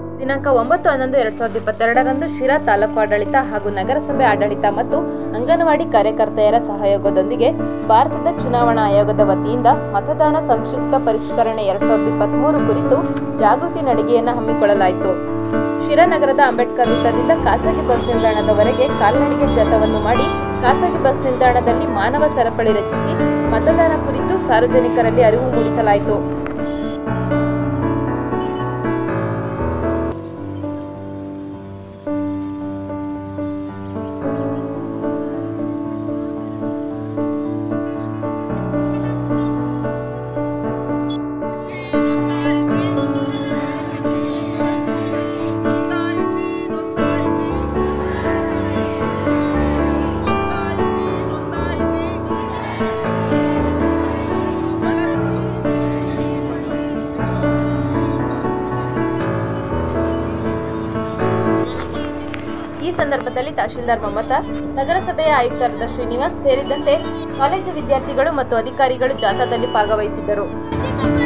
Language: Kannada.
ದಿನಾಂಕ ಒಂಬತ್ತು ಹನ್ನೊಂದು ಎರಡ್ ಸಾವಿರದ ಇಪ್ಪತ್ತೆರಡರಂದು ಶಿರಾ ತಾಲೂಕು ಆಡಳಿತ ಹಾಗೂ ನಗರಸಭೆ ಆಡಳಿತ ಮತ್ತು ಅಂಗನವಾಡಿ ಕಾರ್ಯಕರ್ತೆಯರ ಸಹಯೋಗದೊಂದಿಗೆ ಭಾರತದ ಚುನಾವಣಾ ಆಯೋಗದ ವತಿಯಿಂದ ಮತದಾನ ಸಂಕ್ಷಿಪ್ತ ಪರಿಷ್ಕರಣೆ ಎರಡ್ ಸಾವಿರದ ಇಪ್ಪತ್ಮೂರು ಕುರಿತು ಜಾಗೃತಿ ನಡಿಗೆಯನ್ನು ಹಮ್ಮಿಕೊಳ್ಳಲಾಯಿತು ಶಿರಾ ನಗರದ ಅಂಬೇಡ್ಕರ್ ವೃತ್ತದಿಂದ ಖಾಸಗಿ ಬಸ್ ನಿಲ್ದಾಣದವರೆಗೆ ಕಾಲ್ನಡಿಗೆ ಜಾಥವನ್ನು ಮಾಡಿ ಖಾಸಗಿ ಬಸ್ ನಿಲ್ದಾಣದಲ್ಲಿ ಮಾನವ ಸರಪಳಿ ರಚಿಸಿ ಮತದಾನ ಕುರಿತು ಸಾರ್ವಜನಿಕರಲ್ಲಿ ಅರಿವು ಮೂಡಿಸಲಾಯಿತು ಈ ಸಂದರ್ಭದಲ್ಲಿ ತಹಶೀಲ್ದಾರ್ ಮಮತಾ ನಗರಸಭೆಯ ಆಯುಕ್ತರಾದ ಶ್ರೀನಿವಾಸ್ ಸೇರಿದಂತೆ ಕಾಲೇಜು ವಿದ್ಯಾರ್ಥಿಗಳು ಮತ್ತು ಅಧಿಕಾರಿಗಳು ಜಾಥಾದಲ್ಲಿ ಭಾಗವಹಿಸಿದ್ದರು ಚಿಕ್ಕಮ್ಮ